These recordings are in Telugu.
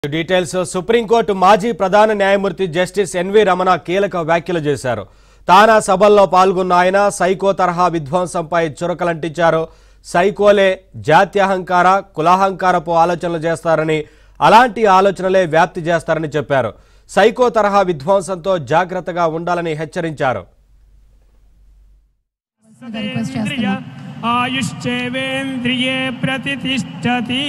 డీటెయిల్స్ సుప్రీంకోర్టు మాజీ ప్రధాన న్యాయమూర్తి జస్టిస్ ఎన్వి రమణ కీలక వ్యాఖ్యలు చేశారు తానా సభల్లో పాల్గొన్న ఆయన సైకో తరహా విధ్వంసంపై చురకలంటించారు సైకోలే జాత్యహంకార కులాహంకారపు ఆలోచనలు చేస్తారని అలాంటి ఆలోచనలే వ్యాప్తి చేస్తారని చెప్పారు సైకో తరహా విధ్వంసంతో జాగ్రత్తగా ఉండాలని హెచ్చరించారు రిక్వెస్ట్ చేస్తున్నాం ఆయుశ్చేవేంద్రియే ప్రతిష్టతి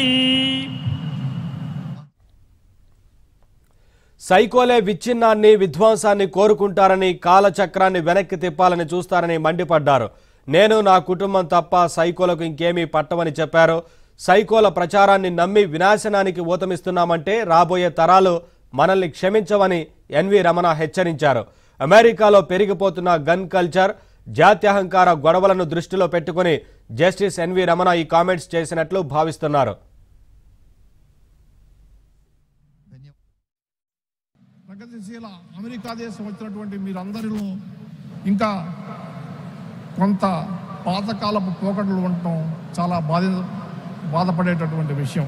సైకోలే విచ్ఛిన్నాన్ని విధ్వంసాన్ని కోరుకుంటారని కాలచక్రాన్ని వెనక్కి తిప్పాలని చూస్తారని మండిపడ్డారు నేను నా కుటుంబం తప్ప సైకోలకు ఇంకేమీ పట్టవని చెప్పారు సైకోల ప్రచారాన్ని నమ్మి వినాశనానికి ఊతమిస్తున్నామంటే రాబోయే తరాలు మనల్ని క్షమించవని ఎన్వి రమణ హెచ్చరించారు అమెరికాలో పెరిగిపోతున్న గన్ కల్చర్ జాత్యహంకార గొడవలను దృష్టిలో పెట్టుకుని జస్టిస్ ఎన్వి రమణ ఈ కామెంట్స్ చేసినట్లు భావిస్తున్నారు ప్రగతిశీల అమెరికా దేశం వచ్చినటువంటి మీరందరిలో ఇంకా కొంత పాతకాలపు పోకడలు ఉండటం చాలా బాధ బాధపడేటటువంటి విషయం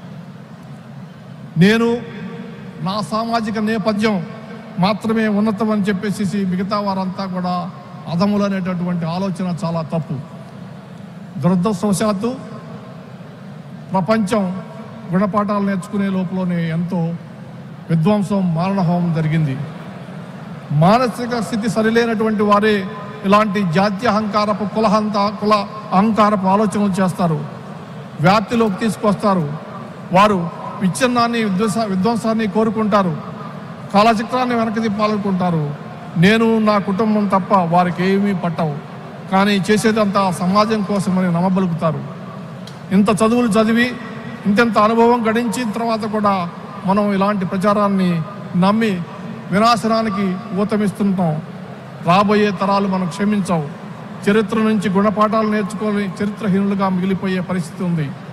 నేను నా సామాజిక నేపథ్యం మాత్రమే ఉన్నతం అని చెప్పేసి మిగతా వారంతా కూడా అదములు అనేటటువంటి ఆలోచన చాలా తప్పు దురదృష్టవశాత్తు ప్రపంచం గుణపాఠాలు నేర్చుకునే లోపలనే ఎంతో విధ్వంసం మారణహోమం జరిగింది మానసిక స్థితి సరిలేనటువంటి వారే ఇలాంటి జాతీయ అహంకారపు కులహంత కుల అహంకారపు ఆలోచనలు చేస్తారు వ్యాప్తిలోకి తీసుకొస్తారు వారు విచ్ఛిన్నాన్ని విధ్వంస విధ్వంసాన్ని కోరుకుంటారు కాలచక్రాన్ని వెనక్కి తిప్పాలనుకుంటారు నేను నా కుటుంబం తప్ప వారికి ఏమీ పట్టవు కానీ చేసేదంతా సమాజం కోసమని నమ్మబలుకుతారు ఇంత చదువులు చదివి ఇంతెంత అనుభవం గడించిన తర్వాత కూడా మనం ఇలాంటి ప్రచారాన్ని నమ్మి వినాశనానికి ఊతమిస్తుంటాం రాబోయే తరాలు మనం క్షమించవు చరిత్ర నుంచి గుణపాఠాలు నేర్చుకొని చరిత్రహీనులుగా మిగిలిపోయే పరిస్థితి ఉంది